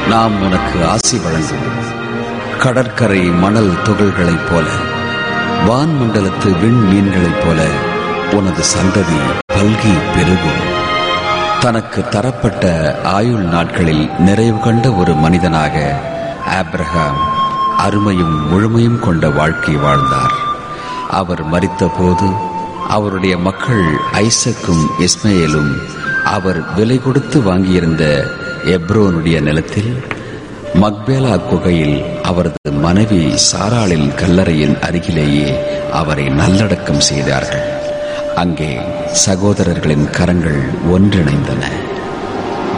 நாம் உனக்கு ஆசி வழங்குவோம் கடற்கரை மணல் துகள்களைப் போல வான்மண்டலத்து விண் மீன்களைப் போல உனது சந்ததி பல்கி பெருகும் தனக்கு தரப்பட்ட ஆயுள் நாட்களில் நிறைவு கண்ட ஒரு மனிதனாக ஆப்ரஹாம் அருமையும் முழுமையும் கொண்ட வாழ்க்கை வாழ்ந்தார் அவர் மரித்தபோது அவருடைய மக்கள் ஐசக்கும் இஸ்மேலும் அவர் விலை கொடுத்து வாங்கியிருந்த எப்ரோனுடைய நிலத்தில் மக்பேலா குகையில் அவரது மனைவி சாராளின் கல்லறையின் அருகிலேயே அவரை நல்லடக்கம் செய்தார்கள் அங்கே சகோதரர்களின் கரங்கள் ஒன்றிணைந்தன